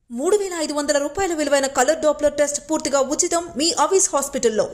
మూడు వేల ఐదు వందల రూపాయల విలువైన కలర్ డాప్లర్ టెస్ట్ పూర్తిగా ఉచితం మీ అవిస్ హాస్పిటల్లో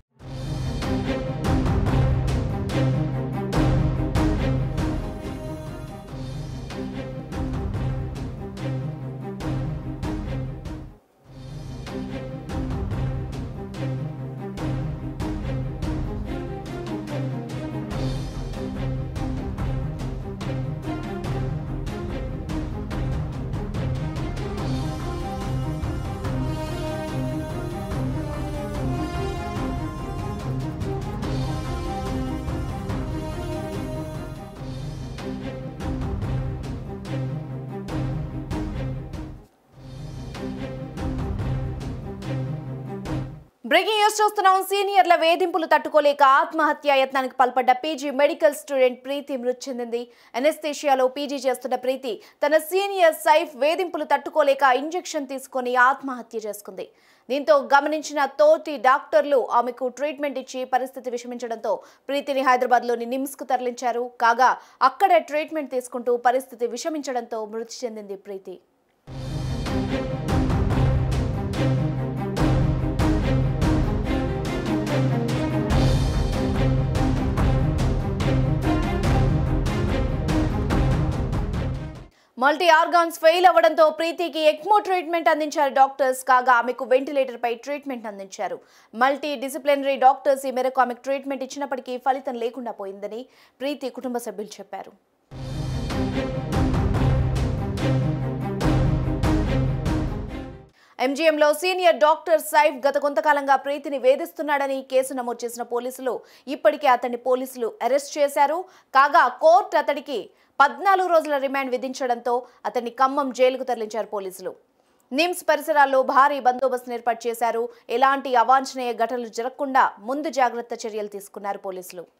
బ్రేకింగ్ న్యూస్ చూస్తున్నాం సీనియర్ల వేధింపులు తట్టుకోలేక ఆత్మహత్య యత్నానికి పాల్పడ్డ పీజీ మెడికల్ స్టూడెంట్ ప్రీతి మృతి చెందింది ఎనెస్థేషియాలో పీజీ చేస్తున్న ప్రీతి తన సీనియర్ సైఫ్ వేధింపులు తట్టుకోలేక ఇంజెక్షన్ తీసుకొని ఆత్మహత్య చేసుకుంది దీంతో గమనించిన తోటి డాక్టర్లు ఆమెకు ట్రీట్మెంట్ ఇచ్చి పరిస్థితి విషమించడంతో ప్రీతిని హైదరాబాద్లోని నిమ్స్కు తరలించారు కాగా అక్కడే ట్రీట్మెంట్ తీసుకుంటూ పరిస్థితి విషమించడంతో మృతి చెందింది ప్రీతి మల్టీ ఆర్గాన్స్ ఫెయిల్ అవ్వడంతో ప్రీతికి ఎక్మో ట్రీట్మెంట్ అందించారు డాక్టర్స్ కాగా ఆమెకు వెంటిలేటర్ పై ట్రీట్మెంట్ అందించారు మల్టీ డిసిప్లినరీ డాక్టర్స్ ఈ మేరకు ఆమెకు ట్రీట్మెంట్ ఇచ్చినప్పటికీ ఫలితం లేకుండా పోయిందని ప్రీతి కుటుంబ సభ్యులు చెప్పారు ఎంజీఎంలో సీనియర్ డాక్టర్ సైఫ్ గత కొంతకాలంగా ప్రీతిని వేధిస్తున్నాడని కేసు నమోదు చేసిన పోలీసులు ఇప్పటికే అతన్ని పోలీసులు అరెస్ట్ చేశారు కాగా కోర్టు అతడికి పద్నాలుగు రోజుల రిమాండ్ విధించడంతో అతన్ని ఖమ్మం జైలుకు తరలించారు పోలీసులు నిమ్స్ పరిసరాల్లో భారీ బందోబస్తును ఏర్పాటు చేశారు ఎలాంటి అవాంఛనీయ ఘటనలు జరగకుండా ముందు జాగ్రత్త చర్యలు తీసుకున్నారు పోలీసులు